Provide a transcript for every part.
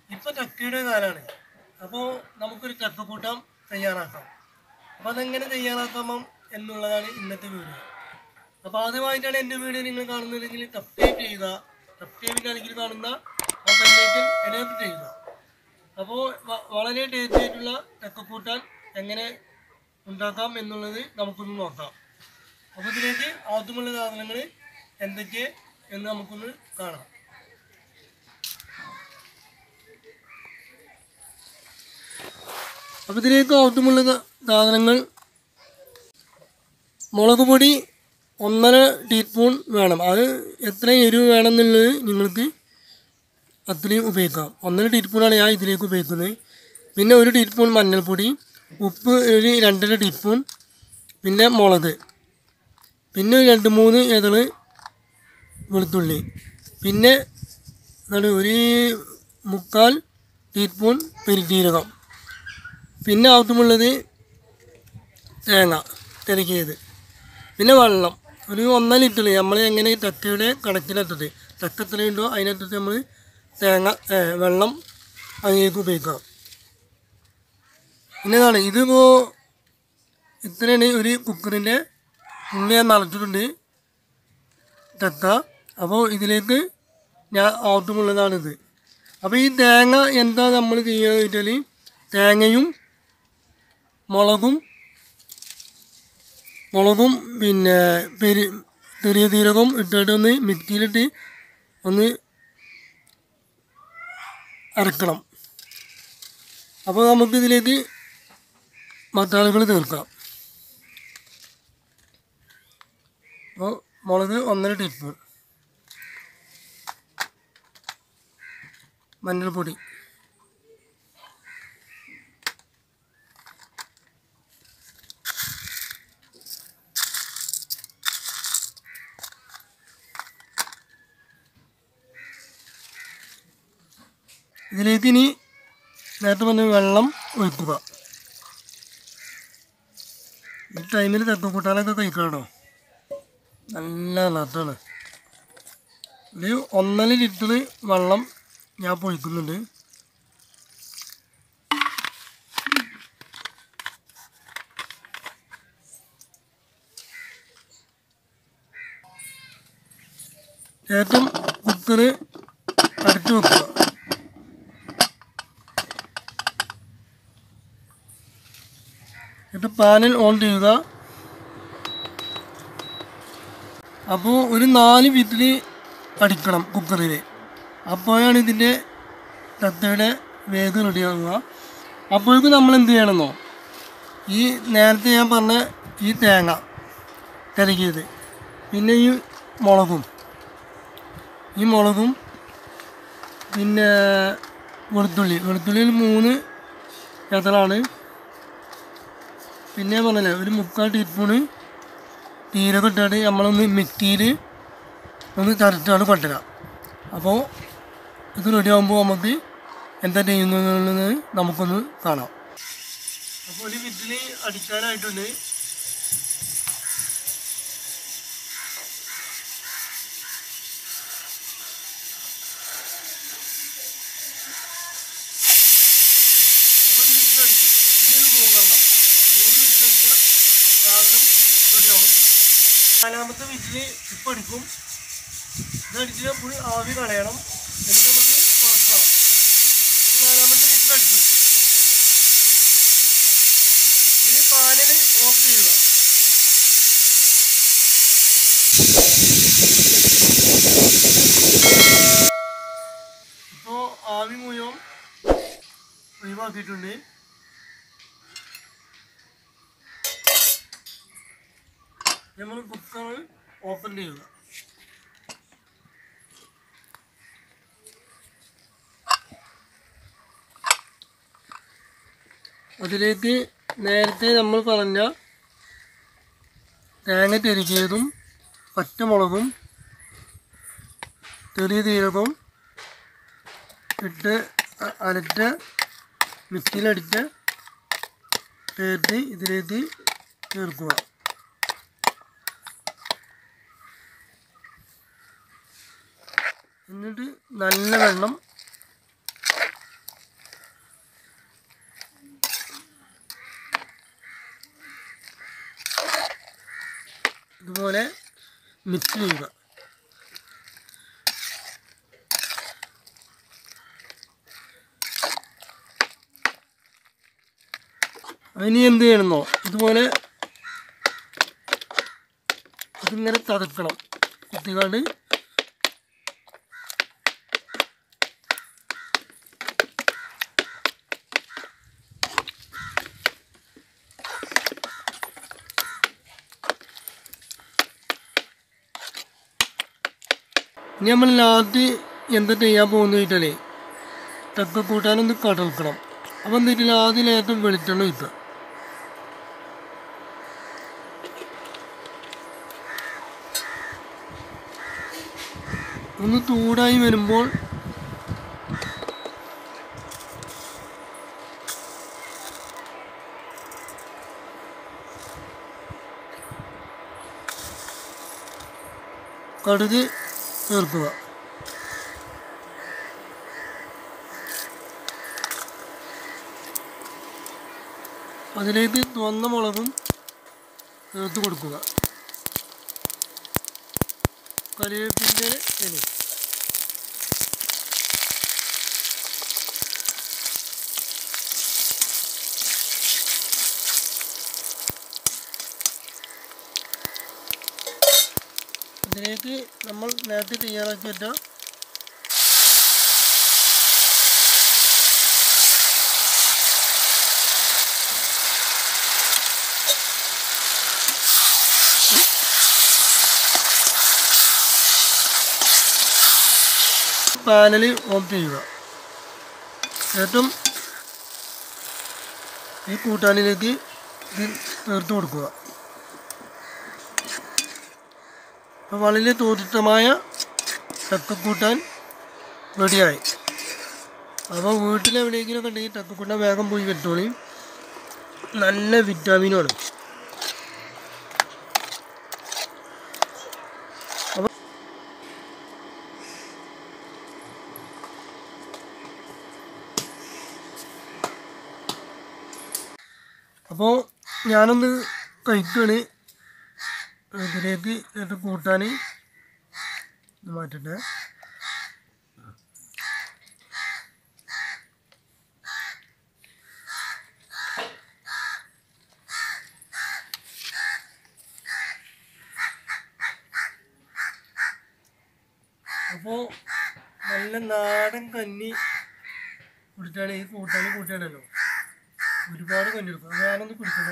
ഇപ്പൊ ചക്കയുടെ കാലാണ് അപ്പോൾ നമുക്കൊരു ചക്കക്കൂട്ടം തയ്യാറാക്കാം അപ്പോൾ അതെങ്ങനെ തയ്യാറാക്കാം എന്നുള്ളതാണ് ഇന്നത്തെ വീഡിയോ അപ്പോൾ ആദ്യമായിട്ടാണ് എൻ്റെ വീഡിയോ നിങ്ങൾ കാണുന്നതെങ്കിൽ സബ്സ്ക്രൈബ് ചെയ്യുക സബ്സ്ക്രൈബിൻ്റെ അല്ലെങ്കിൽ കാണുന്ന ആ ബെല്ലൈക്കൻ എനേബിൾ ചെയ്യുക അപ്പോൾ വ- വളരെ ടേസ്റ്റി ആയിട്ടുള്ള ചക്കക്കൂട്ടാൻ എങ്ങനെ ഉണ്ടാക്കാം എന്നുള്ളത് നമുക്കൊന്ന് നോക്കാം അപ്പോൾ ഇതിലേക്ക് ആദ്യമുള്ള സാധനങ്ങൾ എന്തൊക്കെ എന്ന് നമുക്കൊന്ന് കാണാം അപ്പോൾ ഇതിലേക്ക് ആവശ്യമുള്ള സ- സാധനങ്ങൾ മുളക് പൊടി ഒന്നര ടീസ്പൂൺ വേണം അത് എത്ര എരിവ് വേണമെന്നുള്ളത് നിങ്ങൾക്ക് അത്രയും ഉപയോഗിക്കാം ഒന്നര ടീസ്പൂണാണ് ഞാൻ ഇതിലേക്ക് ഉപയോഗിക്കുന്നത് പിന്നെ ഒരു ടീസ്പൂൺ മഞ്ഞൾപ്പൊടി ഉപ്പ് ഒരു രണ്ടര ടീസ്പൂൺ പിന്നെ മുളക് പിന്നെ ഒരു രണ്ട് മൂന്ന് ഏതള് വെളുത്തുള്ളി പിന്നെ എന്താണ് ഒരു മുക്കാൽ ടീസ്പൂൺ പെരുജീരകം പിന്നെ ആവശ്യമുള്ളത് തേങ്ങ തിരക്കിയത് പിന്നെ വെള്ളം ഒരു ഒന്നര ലിറ്റർ നമ്മൾ എങ്ങനെ ചക്കയുടെ കണക്കിലെത്തത് ചക്ക എത്രയുണ്ടോ അതിനകത്ത് നമ്മൾ തേങ്ങ ഏ, വെള്ളം അതിലേക്ക് ഉപയോഗിക്കാം പിന്നെ ഇതാണ് ഇതിപ്പോൾ ഇത്രയാണ് ഒരു കുക്കറിൻ്റെ ഉള്ളി ഞാൻ നിറച്ചിട്ടുണ്ട് ചക്ക അപ്പോൾ ഇതിലേക്ക് ഞാൻ ആവശ്യമുള്ളതാണിത് അപ്പോൾ ഈ തേങ്ങ എന്താ നമ്മൾ ചെയ്യുക വെച്ചാൽ തേങ്ങയും മുളകും മുളകും പിന്നെ പെരി ചെറിയ ജീരകവും ഇട്ടിട്ട് ഒന്ന് മിക്സിയിലിട്ട് ഒന്ന് അരക്കണം അപ്പോൾ നമുക്ക് ഇതിലേക്ക് മസാലകൾ ചേർക്കാം അപ്പോൾ മുളക് ഒന്നര ടീസ്പൂൺ മഞ്ഞൾപ്പൊടി ഇതിലേക്ക് ഇനി നേരത്തെ പറഞ്ഞ വെള്ളം ഒഴിക്കുക ഈ ടൈമിൽ ചക്കക്കൂട്ടാനൊക്കെ കഴിക്കണോ നല്ല നട്ടാണ് ഒരു ഒന്നര ലിറ്റർ വെള്ളം ഞാൻ പൊഴിക്കുന്നുണ്ട് ശേഷം കുക്കർ അടച്ചു വെക്കുക എന്നിട്ട് പാനൽ ഓൺ ചെയ്യുക അപ്പോൾ ഒരു നാല് വിസിൽ അടിക്കണം കുക്കറിൽ അപ്പോഴാണ് ഇതിൻ്റെ തത്തയുടെ വേഗം റെഡിയാകുക അപ്പോഴേക്കും നമ്മൾ എന്ത് ചെയ്യണമെന്നോ ഈ നേരത്തെ ഞാൻ പറഞ്ഞ ഈ തേങ്ങ തിരക്കിയത് പിന്നെ ഈ മുളകും ഈ മുളകും പിന്നെ വെളുത്തുള്ളി വെളുത്തുള്ളിയിൽ മൂന്ന് ഏത്തളാണ് പിന്നെ പറഞ്ഞില്ലേ ഒരു മുക്കാൽ ടീസ്പൂണ് ജീരകം ഇട്ടിട്ട് നമ്മളൊന്ന് മിക്സിയിൽ ഒന്ന് ചതച്ചാണ് കൊണ്ടുവരിക അപ്പോൾ ഇത് റെഡി ആകുമ്പോൾ നമുക്ക് എന്താ ചെയ്യുന്നത് നമുക്കൊന്ന് കാണാം അപ്പോൾ ഒരു വിറ്റിൽ അടിക്കാനായിട്ടുണ്ട് അപ്പോൾ ഒരു വിറ്റിൽ അടിച്ചു പിന്നെ ഒരു മൂന്നെണ്ണം മൂന്ന് വിറ്റിൽ അടിച്ചാൽ സാധനം റെഡിയാവും നാലാമത്തെ വിറ്റിൽ ഇപ്പം അടിക്കും ഇതടിച്ചിട്ട് ഫുൾ ആവി കളയണം എന്നിട്ട് നമുക്ക് തുറക്കാം ഇത് നാലാമത്തെ വിറ്റിൽ അടിച്ചു ഇനി പാനൽ ഓഫ് ചെയ്യുക ഇപ്പോൾ ആവി മുഴുവൻ ഒഴിവാക്കിയിട്ടുണ്ട് നമ്മൾ കുക്കർ ഓപ്പൺ ചെയ്യുക അതിലേക്ക് നേരത്തെ നമ്മൾ പറഞ്ഞ തേങ്ങ തിരിക്കിയതും പച്ചമുളകും ചെറിയ ജീരകവും ഇട്ട് അ- അരച്ച് മിക്സിയിലടിച്ച് ചേർത്ത് ഇതിലേക്ക് ചേർക്കുക എന്നിട്ട് നല്ല വെള്ളം നല്ലപോലെ മിക്സ് ചെയ്യുക ഇനി എന്ത് ചെയ്യണമെന്നോ ഇതുപോലെ ഇതിങ്ങനെ തതുക്കണം കുത്തിക്കാണ്ട് ഇനി നമ്മൾ ലാസ്റ്റ് എന്താ ചെയ്യാൻ പോകുന്നത് വെച്ചാലേ ചക്ക കൂട്ടാനൊന്ന് കടൽക്കണം അപ്പം എന്താ വെച്ചാൽ ആദ്യം ലേറ്റം വെളിച്ചെണ്ണ കിട്ടുക ഒന്ന് ചൂടായി വരുമ്പോൾ കടുക് ചേർക്കുക അതിലേക്ക് ചുവന്ന മുളകും ചേർത്ത് കൊടുക്കുക കറിവേപ്പിൻ്റെ ഇല ഇതിലേക്ക് നമ്മൾ നേരത്തെ തയ്യാറാക്കി വെച്ച പാനൽ ഓഫ് ചെയ്യുക ശേഷം ഈ കൂട്ടാനിലേക്ക് ഇത് ചേർത്ത് കൊടുക്കുക അപ്പോൾ വളരെ തോതിട്ടമായ ചക്കക്കൂട്ടാൻ റെഡിയായി അപ്പോൾ വീട്ടിലെവിടെയെങ്കിലുമൊക്കെ ഉണ്ടെങ്കിൽ ചക്കക്കൂട്ടാൻ വേഗം പോയി വെച്ചോളി നല്ല വിറ്റാമിനുമാണ് അപ്പോൾ അപ്പോൾ ഞാനൊന്ന് കഴിക്കുകയാണ് ഇതിലേക്ക് ഇത് കൂട്ടാൻ ഇത് മാറ്റട്ടെ അപ്പോൾ നല്ല നാടൻ കഞ്ഞി കുടിച്ചാണ് ഈ കൂട്ടാൻ കൂട്ടിയാണല്ലോ ഒരുപാട് കഞ്ഞി എടുക്കും അത് ഞാനൊന്ന് കുടിക്കണേ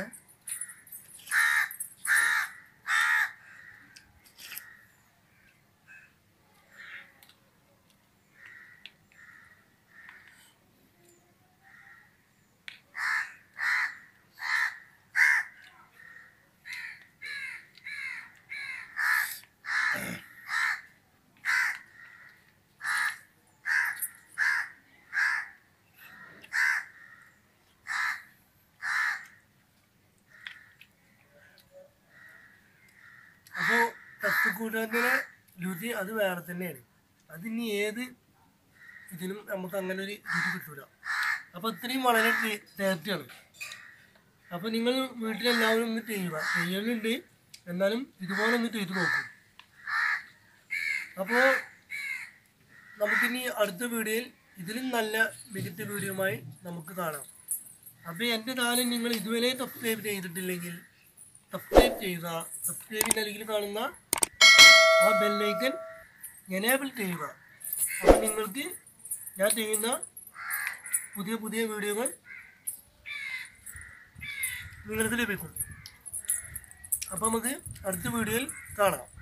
അപ്പോൾ തത്തുകൂട്ടാൻ്റെ രുചി അത് വേറെ തന്നെയാണ് അതിനി ഏത് ഇതിനും നമുക്ക് അങ്ങനെ ഒരു രുചി കിട്ടൂല അപ്പോൾ ഇത്രയും വളരെ ടേസ്റ്റിയാണ് അപ്പോൾ നിങ്ങൾ വീട്ടിലെല്ലാവരും ഒന്ന് ചെയ്യുക ചെയ്യലുണ്ട് എന്നാലും ഇതുപോലെ ഒന്ന് ചെയ്ത് നോക്കും അപ്പോൾ നമുക്കിനി അടുത്ത വീഡിയോയിൽ ഇതിലും നല്ല മികച്ച വീഡിയോയുമായി നമുക്ക് കാണാം അപ്പോൾ എൻ്റെ ചാനൽ നിങ്ങൾ ഇതുവരെ സബ്സ്ക്രൈബ് ചെയ്തിട്ടില്ലെങ്കിൽ സബ്സ്ക്രൈബ് ചെയ്യുക സബ്സ്ക്രൈബിൻ്റെ അരികിൽ കാണുന്ന ആ ബെല്ലൈക്കൻ എനേബിൾ ചെയ്യുക അപ്പോൾ നിങ്ങൾക്ക് ഞാൻ ചെയ്യുന്ന പുതിയ പുതിയ വീഡിയോകൾ നിങ്ങൾക്ക് ലഭിക്കും അപ്പോൾ നമുക്ക് അടുത്ത വീഡിയോയിൽ കാണാം